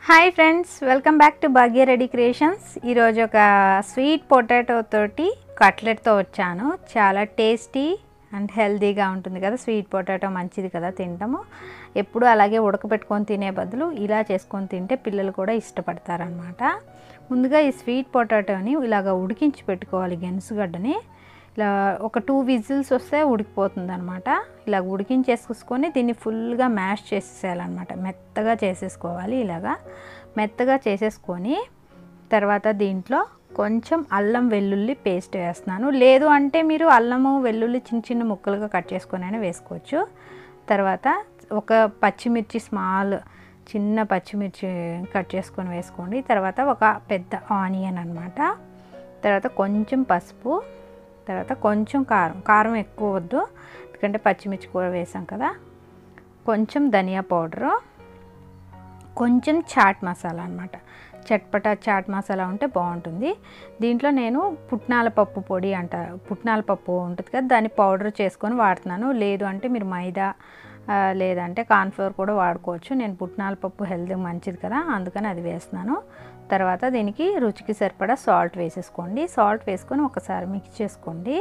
hi friends welcome back to Bhagyareddy creations ఈరోజు ఒక sweet potato తోటి కట్లెట్తో వచ్చాను చాలా టేస్టీ అండ్ హెల్తీగా ఉంటుంది కదా స్వీట్ పొటాటో మంచిది కదా తింటాము ఎప్పుడు అలాగే ఉడకపెట్టుకొని తినే బదులు ఇలా చేసుకొని తింటే పిల్లలు కూడా ఇష్టపడతారనమాట ముందుగా ఈ స్వీట్ పొటాటోని ఇలాగ ఉడికించి పెట్టుకోవాలి గెనుసుగడ్డని ఇలా ఒక టూ విజిల్స్ వస్తే ఉడికిపోతుంది అనమాట ఇలా ఉడికించేసుకొని దీన్ని ఫుల్గా మ్యాష్ చేసేసేయాలన్నమాట మెత్తగా చేసేసుకోవాలి ఇలాగా మెత్తగా చేసేసుకొని తర్వాత దీంట్లో కొంచెం అల్లం వెల్లుల్లి పేస్ట్ వేస్తున్నాను లేదు అంటే మీరు అల్లము వెల్లుల్లి చిన్న చిన్న ముక్కలుగా కట్ చేసుకొని అయినా వేసుకోవచ్చు తర్వాత ఒక పచ్చిమిర్చి స్మాల్ చిన్న పచ్చిమిర్చి కట్ చేసుకొని వేసుకోండి తర్వాత ఒక పెద్ద ఆనియన్ అనమాట తర్వాత కొంచెం పసుపు తర్వాత కొంచెం కారం కారం ఎక్కువ వద్దు ఎందుకంటే పచ్చిమిర్చి కూర వేసాం కదా కొంచెం ధనియా పౌడరు కొంచెం చాట్ మసాలా అనమాట చట్పటా చాట్ మసాలా ఉంటే బాగుంటుంది దీంట్లో నేను పుట్నాల పప్పు పొడి అంట పుట్నాల పప్పు ఉంటుంది కదా దాన్ని పౌడర్ చేసుకొని వాడుతున్నాను లేదు అంటే మీరు మైదా ఆ, లేదంటే కార్న్ఫ్లవర్ కూడా వాడుకోవచ్చు నేను పుట్నాల పప్పు హెల్త్ మంచిది కదా అందుకని అది వేస్తున్నాను తర్వాత దీనికి రుచికి సరిపడా సాల్ట్ వేసేసుకోండి సాల్ట్ వేసుకొని ఒకసారి మిక్స్ చేసుకోండి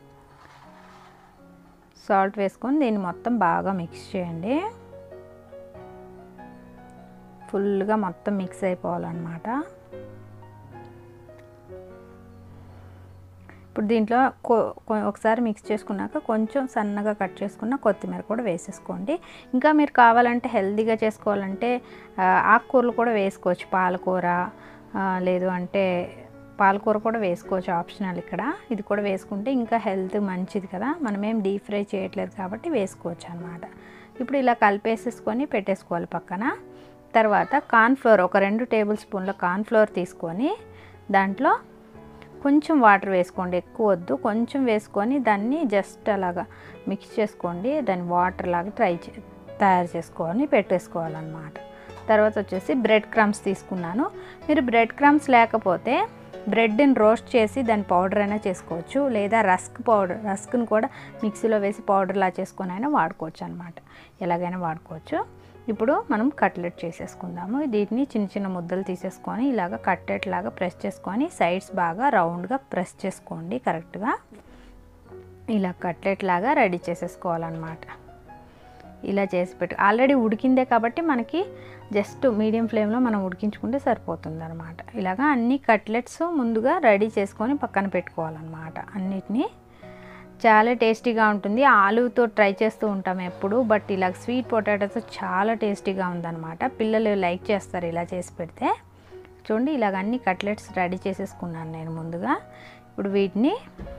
సాల్ట్ వేసుకొని దీన్ని మొత్తం బాగా మిక్స్ చేయండి ఫుల్గా మొత్తం మిక్స్ అయిపోవాలన్నమాట ఇప్పుడు దీంట్లో కొ- కొ- ఒకసారి మిక్స్ చేసుకున్నాక కొంచెం సన్నగా కట్ చేసుకున్న కొత్తిమీర కూడా వేసేసుకోండి ఇంకా మీరు కావాలంటే హెల్తీగా చేసుకోవాలంటే ఆ, ఆకుకూరలు కూడా వేసుకోవచ్చు పాలకూర ఆ, లేదు అంటే పాలకూర కూడా వేసుకోవచ్చు ఆప్షనల్ ఇక్కడ ఇది కూడా వేసుకుంటే ఇంకా హెల్త్ మంచిది కదా మనం ఏం డీప్ ఫ్రై చేయట్లేదు కాబట్టి వేసుకోవచ్చు అనమాట ఇప్పుడు ఇలా కలిపేసేసుకొని పెట్టేసుకోవాలి పక్కన తర్వాత కార్న్ఫ్లోర్ ఒక రెండు టేబుల్ స్పూన్ల కార్న్ఫ్లోర్ తీసుకొని దాంట్లో కొంచెం వాటర్ వేసుకోండి ఎక్కువ వద్దు కొంచెం వేసుకొని దాన్ని జస్ట్ అలాగా మిక్స్ చేసుకోండి దాన్ని వాటర్ లాగా ట్రై చే తయారు చేసుకొని పెట్టేసుకోవాలన్నమాట తర్వాత వచ్చేసి బ్రెడ్ క్రమ్స్ తీసుకున్నాను మీరు బ్రెడ్ క్రమ్స్ లేకపోతే బ్రెడ్ని రోస్ట్ చేసి దాని పౌడర్ అయినా చేసుకోవచ్చు లేదా రస్క్ పౌడర్ రస్క్ని కూడా మిక్సీలో వేసి పౌడర్లా చేసుకొని అయినా వాడుకోవచ్చు అనమాట ఎలాగైనా వాడుకోవచ్చు ఇప్పుడు మనం కట్లెట్ చేసేసుకుందాము వీటిని చిన్న చిన్న ముద్దలు తీసేసుకొని ఇలాగ కట్లెట్ లాగా ప్రెస్ చేసుకొని సైడ్స్ బాగా రౌండ్గా ప్రెస్ చేసుకోండి కరెక్ట్గా ఇలా కట్లెట్ లాగా రెడీ చేసేసుకోవాలన్నమాట ఇలా చేసి పెట్టు ఆల్రెడీ ఉడికిందే కాబట్టి మనకి జస్ట్ మీడియం ఫ్లేమ్లో మనం ఉడికించుకుంటే సరిపోతుంది అనమాట ఇలాగా అన్ని కట్లెట్స్ ముందుగా రెడీ చేసుకొని పక్కన పెట్టుకోవాలన్నమాట అన్నిటినీ చాలా టేస్టీగా ఉంటుంది ఆలుతో ట్రై చేస్తూ ఉంటాం ఎప్పుడు బట్ ఇలా స్వీట్ పొటాటోతో చాలా టేస్టీగా ఉందన్నమాట పిల్లలు లైక్ చేస్తారు ఇలా చేసి పెడితే చూడండి ఇలాగ అన్ని కట్లెట్స్ రెడీ చేసేసుకున్నాను నేను ముందుగా ఇప్పుడు వీటిని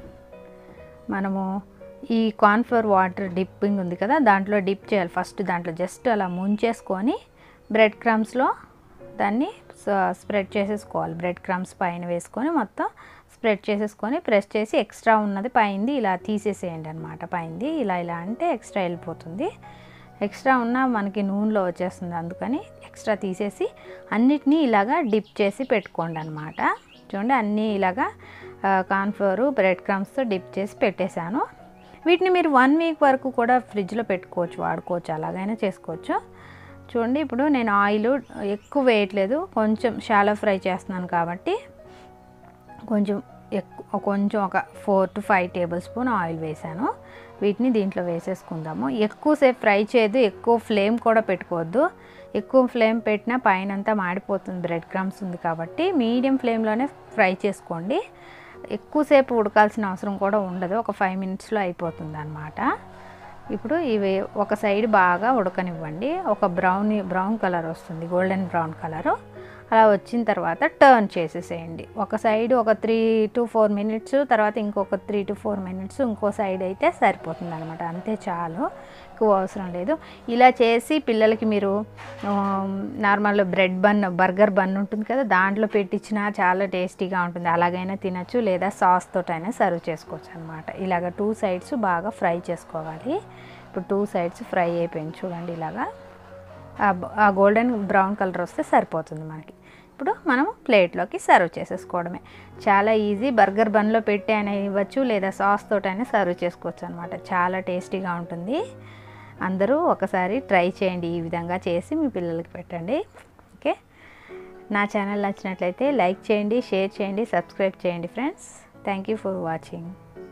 మనము ఈ కార్న్ఫ్లోర్ వాటర్ డిప్పింగ్ ఉంది కదా దాంట్లో డిప్ చేయాలి ఫస్ట్ దాంట్లో జస్ట్ అలా ముంచేసుకొని బ్రెడ్ క్రమ్స్లో దాన్ని స్ప్రెడ్ చేసేసుకోవాలి బ్రెడ్ క్రమ్స్ పైన వేసుకొని మొత్తం స్ప్రెడ్ చేసేసుకొని ప్రెస్ చేసి ఎక్స్ట్రా ఉన్నది పైంది ఇలా తీసేసేయండి అనమాట పైంది ఇలా ఇలా అంటే ఎక్స్ట్రా వెళ్ళిపోతుంది ఎక్స్ట్రా ఉన్న మనకి నూనెలో వచ్చేస్తుంది అందుకని ఎక్స్ట్రా తీసేసి అన్నిటినీ ఇలాగా డిప్ చేసి పెట్టుకోండి అనమాట చూడండి అన్నీ ఇలాగా కార్న్ఫ్లోర్ బ్రెడ్ క్రమ్స్తో డిప్ చేసి పెట్టేశాను వీటిని మీరు వన్ వీక్ వరకు కూడా ఫ్రిడ్జ్లో పెట్టుకోవచ్చు వాడుకోవచ్చు అలాగైనా చేసుకోవచ్చు చూడండి ఇప్పుడు నేను ఆయిల్ ఎక్కువ వేయట్లేదు కొంచెం షాలో ఫ్రై చేస్తున్నాను కాబట్టి కొంచెం ఎక్కువ కొంచెం ఒక four to five table spoon oil వేసాను వీటిని దీంట్లో వేసేసుకుందాము ఎక్కువసేపు ఫ్రై చేయదు ఎక్కువ ఫ్లేమ్ కూడా పెట్టుకోవద్దు ఎక్కువ ఫ్లేమ్ పెట్టినా పైన అంతా మాడిపోతుంది బ్రెడ్ క్రమ్స్ ఉంది కాబట్టి మీడియం ఫ్లేమ్లోనే ఫ్రై చేసుకోండి ఎక్కువసేపు ఉడకాల్సిన అవసరం కూడా ఉండదు ఒక ఫైవ్ మినిట్స్లో అయిపోతుంది అనమాట ఇప్పుడు ఇవి ఒక సైడ్ బాగా ఉడకనివ్వండి ఒక బ్రౌన్ బ్రౌన్ కలర్ వస్తుంది గోల్డెన్ బ్రౌన్ కలరు అలా వచ్చిన తర్వాత టర్న్ చేసేసేయండి ఒక సైడ్ ఒక త్రీ టు ఫోర్ మినిట్స్ తర్వాత ఇంకొక త్రీ టు ఫోర్ మినిట్స్ ఇంకో సైడ్ అయితే సరిపోతుంది అనమాట అంతే చాలు ఎక్కువ అవసరం లేదు ఇలా చేసి పిల్లలకి మీరు normal bread bun burger bun ఉంటుంది కదా దాంట్లో పెట్టించినా చాలా టేస్టీగా ఉంటుంది అలాగైనా తినచ్చు లేదా సాస్ తోటైనా సర్వ్ చేసుకోవచ్చు అనమాట ఇలాగ టూ సైడ్స్ బాగా ఫ్రై చేసుకోవాలి ఇప్పుడు టూ సైడ్స్ ఫ్రై అయిపోయింది చూడండి ఇలాగా ఆ బ- ఆ గోల్డెన్ బ్రౌన్ కలర్ వస్తే సరిపోతుంది మనకి ఇప్పుడు మనం ప్లేట్లోకి సర్వ్ చేసేసుకోవడమే చాలా ఈజీ బర్గర్ బన్లో పెట్టి అయినా ఇవ్వచ్చు లేదా సాస్ తోటైనా సర్వ్ చేసుకోవచ్చు అనమాట చాలా టేస్టీగా ఉంటుంది అందరూ ఒకసారి ట్రై చేయండి ఈ విధంగా చేసి మీ పిల్లలకి పెట్టండి ఓకే నా ఛానల్ నచ్చినట్లయితే లైక్ చేయండి షేర్ చేయండి సబ్స్క్రైబ్ చేయండి friends thank you for watching